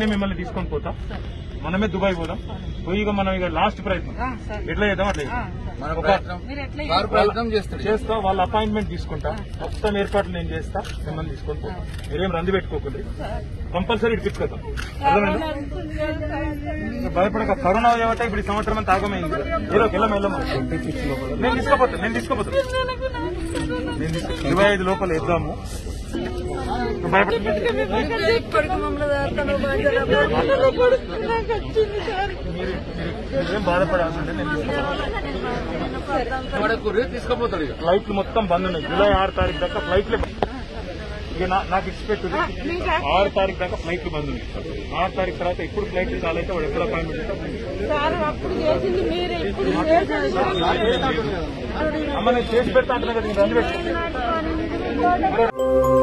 నేనే మిమ్మల్ని తీసుకొని పోతా మనమే దుబాయ్ పోదాం పోయి ఇక మనం ఇక లాస్ట్ ప్రయత్నం ఆ, సరే. ఎట్లా చేద్దాం అట్లా చేద్దాం. మన ఒక- ప్రయత్నం మీరు ఎట్లా వారు ప్రయత్నం చేస్తారు చేస్తా వాళ్ళ అపాయింట్మెంట్ తీసుకుంటా మొత్తం ఏర్పాట్లు నేను చేస్తా మిమ్మల్ని తీసుకొని పోతా మీరేం రంది పెట్టుకోకండి కంపల్సరీ ఇటు తీసుకొద్దాం అర్థమైందా భయపడక కరోనా ఏమంటే ఇప్పుడు ఈ సంవత్సరం అంతా ఆగమైంది ఏదో వెళ్ళం వెళ్ళం నేను తీసుకోపోతా నేను తీసుకోపోతా నేను తీసుకో- ఇరవై ఐదు లోపల ఇద్దాము నువ్వు భయపడ మీరు మీరేం బాధపడాల్సి ఉంటే నేను తీసుకుపోతాను పడకూరి తీసుకుపోతాడు ఇక ఫ్లైట్లు మొత్తం బంద్ ఉన్నాయి జూలై ఆరు తారీఖు దాకా ఫ్లైట్లే బంద్. ఇక నా- నాకు ఎక్స్పెక్ట్ ఉంది ఆరు తారీఖు దాకా ఫ్లైట్లు బంద్ ఉన్నాయి ఆరు తారీఖు తర్వాత ఎప్పుడు ఫ్లైట్లు చాలైతే వాడు ఎప్పుడు అపాయింట్మెంట్ సార్ అప్పుడు చేసింది మీరే ఇప్పుడు చేసేది అమ్మ నేను చేసి పెడతా అంటున్నా కదా నేను రంది పెట్టు